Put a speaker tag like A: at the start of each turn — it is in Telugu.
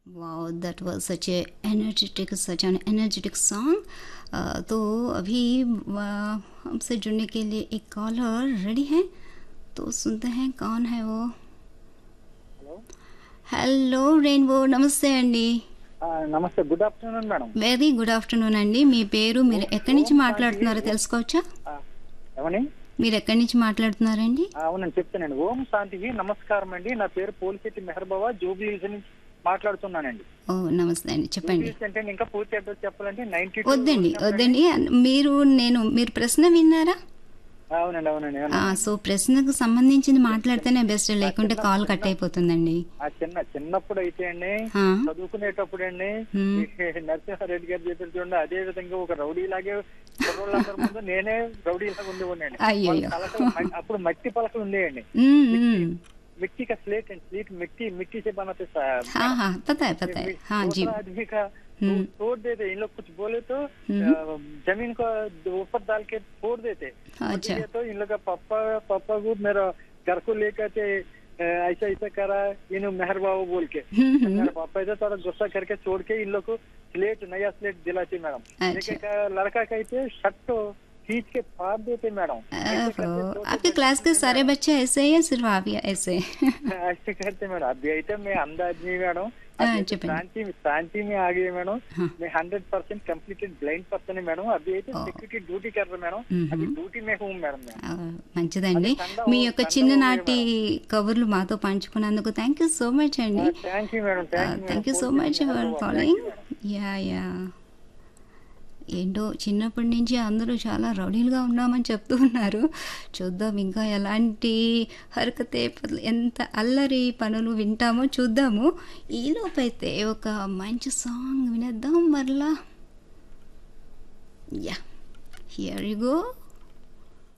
A: Wow that was such a energetic such an energetic song तो अभी uh, हमसे जुड़ने के लिए एक कॉलर रेडी है तो सुनते हैं कौन है वो
B: హలో
A: హలో రెయిన్బో నమస్తే అండి
B: ఆ, నమస్తే good afternoon madam
A: very good afternoon అండి మీ పేరు మీరు ఎక్కడి నుంచి మాట్లాడుతున్నారో తెలుసుకోవచ్చా
B: ఆ, ఏమని
A: మీరు ఎక్కడి నుంచి మాట్లాడుతున్నారండి
B: ఆ, అవునండి చెప్తానండి ఓం శాంతికి నమస్కారం అండి నా పేరు పోలిశెట్టి మెహర్బాబా జూబ్లీ హిల్స్ నుంచి మాట్లాడుతున్నానండి
A: ఓ నమస్తే అండి
B: జూబ్లీ
A: చెప్పండి
B: హిల్స్ అంటే ఇంకా పూర్తి అడ్రస్ చెప్పాలంటే నైన్టీ
A: వద్దండి వద్దండి మీరు నేను మీరు ప్రశ్న విన్నారా
B: అవునండి అవునండి
A: ఆ, సో ప్రశ్నకు సంబంధించింది మాట్లాడితేనే బెస్ట్ లేకుంటే కాల్ కట్ అయిపోతుందండి
B: ఆ చిన్న చిన్నప్పుడు అయితే అండి
A: ఆ,
B: చదువుకునేటప్పుడు అండి
A: హ్మ్.
B: నరసింహారెడ్డి గారు చెప్పారు చూడండి అదే విధంగా ఒక రౌడీ లాగే కుర్రోళ్ళందరి ముందు నేనే రౌడీ లాగా ఉండేవాడిని
A: అయ్యయ్యో.
B: అప్పుడు మట్టి పలకలు ఉండేయండి
A: हम्म, हम्म,
B: मिट्टी का स्लेट है स्लेट मिट्टी मिट्टी से बनाते साहब
A: हाँ हाँ पता है पता है हाँ जी
B: दूसरा आदमी का
A: हम्म।
B: तो- तोड़ देते इन लोग कुछ बोले तो
A: हम्म।
B: अ, जमीन को ऊपर डाल के तोड़ देते
A: अच्छा
B: इसलिए तो इन लोग का पापा पापा को मेरा घर को लेकर के अ, ऐसा ऐसा करा इन मेहर बाबू बोल के
A: हम्म, हम्म,
B: मेरा पापा इधर थोड़ा गुस्सा करके छोड़ के इन लोग को स्लेट नया स्लेट दिलाते मैडम
A: अच्छा।
B: लेकिन का- लड़का कहते शर्ट खींच के फाड़ देते मैडम ऐसे
A: ओहो,
B: करते छोटे
A: आपके
B: बच्चे
A: क्लास के
B: को
A: सारे बच्चे ऐसे ही या सिर्फ आप या ऐसे
B: ऐसे करते मैडम अभी అయితే मैं अंधा आदमी मैडम
A: हाँ,
B: अभी तो
A: చెప్పండి.
B: शांति शांति में आ गए मैडम
A: हाँ.
B: मैं hundred percent completed blind person है मैडम अभी అయితే
A: ఓ.
B: सिक्योरिटी ड्यूटी कर रहा मैडम
A: మ్మ్.
B: अभी ड्यूटी में हूँ मैडम मैं
A: ఆ, మంచిదండి
B: అది కండ
A: మీ
B: ఓ-
A: యొక్క
B: కండ
A: చిన్ననాటి కబుర్లు మాతో పంచుకున్నందుకు థ్యాంక్ యూ సో మచ్ అండి
B: thank you madam
A: thank you so much for calling yeah yeah ఏంటో చిన్నప్పటి నుంచి అందరూ చాలా రౌడీలుగా ఉన్నామని చెప్తూ ఉన్నారు చూద్దాం ఇంకా ఎలాంటి హరకతే పనులు, ఎంత అల్లరి పనులు వింటామో చూద్దాము ఈలోపైతే ఒక మంచి సాంగ్ వినేద్దాం మరలా యా హియర్ యు గో